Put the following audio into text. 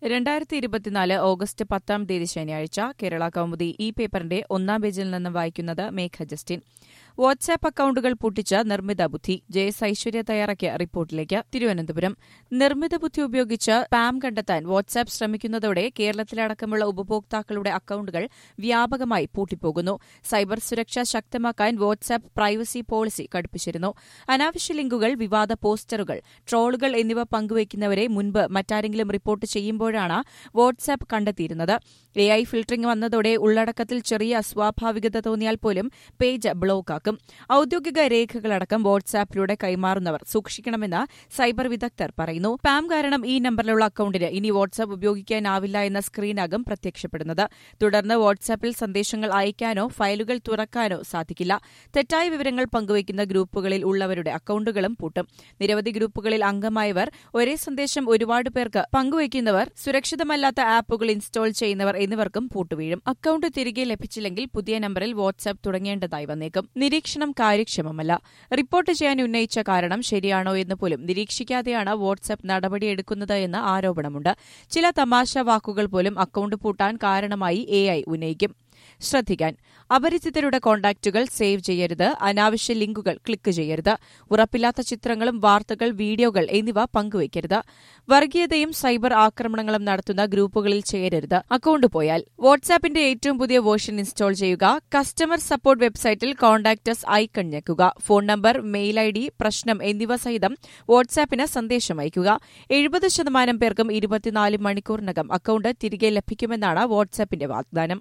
രണ്ടായിരത്തി ഇരുപത്തിനാല് ഓഗസ്റ്റ് പത്താം തീയതി ശനിയാഴ്ച കേരള കൗമുദി ഈ പേപ്പറിന്റെ ഒന്നാം പേജിൽ നിന്ന് വായിക്കുന്നത് മേഘ ജസ്റ്റിൻ വാട്സാപ്പ് അക്കൌണ്ടുകൾ പൊട്ടിച്ച നിർമ്മിത ബുദ്ധി ജെ എസ് ഐശ്വര്യ തയ്യാറാക്കിയ റിപ്പോർട്ടിലേക്ക് തിരുവനന്തപുരം നിർമ്മിത ബുദ്ധി ഉപയോഗിച്ച് പാം കണ്ടെത്താൻ വാട്സാപ്പ് ശ്രമിക്കുന്നതോടെ കേരളത്തിലടക്കമുള്ള ഉപഭോക്താക്കളുടെ അക്കൌണ്ടുകൾ വ്യാപകമായി പൂട്ടിപ്പോകുന്നു സൈബർ സുരക്ഷ ശക്തമാക്കാൻ വാട്സാപ്പ് പ്രൈവസി പോളിസി കടുപ്പിച്ചിരുന്നു അനാവശ്യ ലിങ്കുകൾ വിവാദ പോസ്റ്ററുകൾ ട്രോളുകൾ എന്നിവ പങ്കുവയ്ക്കുന്നവരെ മുൻപ് മറ്റാരെങ്കിലും റിപ്പോർട്ട് ചെയ്യുമ്പോഴാണ് വാട്സാപ്പ് കണ്ടെത്തിയിരുന്നത് എ ഐ ഫിൽട്ടറിംഗ് വന്നതോടെ ഉള്ളടക്കത്തിൽ ചെറിയ അസ്വാഭാവികത തോന്നിയാൽ പോലും പേജ് ബ്ലോക്കാക്കും ഔദ്യോഗിക രേഖകളടക്കം വാട്സാപ്പിലൂടെ കൈമാറുന്നവർ സൂക്ഷിക്കണമെന്ന് സൈബർ വിദഗ്ധർ പറയുന്നു പാം കാരണം ഈ നമ്പറിലുള്ള അക്കൌണ്ടിന് ഇനി വാട്സാപ്പ് ഉപയോഗിക്കാനാവില്ല എന്ന സ്ക്രീനാകും പ്രത്യക്ഷപ്പെടുന്നത് തുടർന്ന് വാട്സാപ്പിൽ സന്ദേശങ്ങൾ അയക്കാനോ ഫയലുകൾ തുറക്കാനോ സാധിക്കില്ല തെറ്റായ വിവരങ്ങൾ പങ്കുവയ്ക്കുന്ന ഗ്രൂപ്പുകളിൽ ഉള്ളവരുടെ അക്കൌണ്ടുകളും പൂട്ടും നിരവധി ഗ്രൂപ്പുകളിൽ അംഗമായവർ ഒരേ സന്ദേശം ഒരുപാട് പേർക്ക് പങ്കുവയ്ക്കുന്നവർ സുരക്ഷിതമല്ലാത്ത ആപ്പുകൾ ഇൻസ്റ്റാൾ ചെയ്യുന്നവർ എന്നിവർക്കും പൂട്ടുവീഴും അക്കൌണ്ട് തിരികെ ലഭിച്ചില്ലെങ്കിൽ പുതിയ നമ്പറിൽ വാട്സാപ്പ് തുടങ്ങേണ്ടതായി വന്നേക്കും നിരീക്ഷണം കാര്യക്ഷമമല്ല റിപ്പോർട്ട് ചെയ്യാൻ ഉന്നയിച്ച കാരണം ശരിയാണോ എന്ന് പോലും നിരീക്ഷിക്കാതെയാണ് വാട്സാപ്പ് നടപടിയെടുക്കുന്നത് എന്ന് ആരോപണമുണ്ട് ചില തമാശ വാക്കുകൾ പോലും അക്കൌണ്ട് പൂട്ടാൻ കാരണമായി എ ഉന്നയിക്കും ശ്രദ്ധിക്കാൻ അപരിചിതരുടെ കോൺടാക്റ്റുകൾ സേവ് ചെയ്യരുത് അനാവശ്യ ലിങ്കുകൾ ക്ലിക്ക് ചെയ്യരുത് ഉറപ്പില്ലാത്ത ചിത്രങ്ങളും വാർത്തകൾ വീഡിയോകൾ എന്നിവ പങ്കുവയ്ക്കരുത് വർഗീയതയും സൈബർ ആക്രമണങ്ങളും നടത്തുന്ന ഗ്രൂപ്പുകളിൽ ചേരരുത് അക്കൌണ്ട് പോയാൽ വാട്സാപ്പിന്റെ ഏറ്റവും പുതിയ വേർഷൻ ഇൻസ്റ്റാൾ ചെയ്യുക കസ്റ്റമർ സപ്പോർട്ട് വെബ്സൈറ്റിൽ കോൺടാക്ടസ് ഐക്കൺ ഞെക്കുക phone number mail I D പ്രശ്നം എന്നിവ സഹിതം വാട്സാപ്പിന് സന്ദേശം അയക്കുക എഴുപത് ശതമാനം പേർക്കും ഇരുപത്തിനാല് മണിക്കൂറിനകം അക്കൌണ്ട് തിരികെ ലഭിക്കുമെന്നാണ് വാട്സാപ്പിന്റെ വാഗ്ദാനം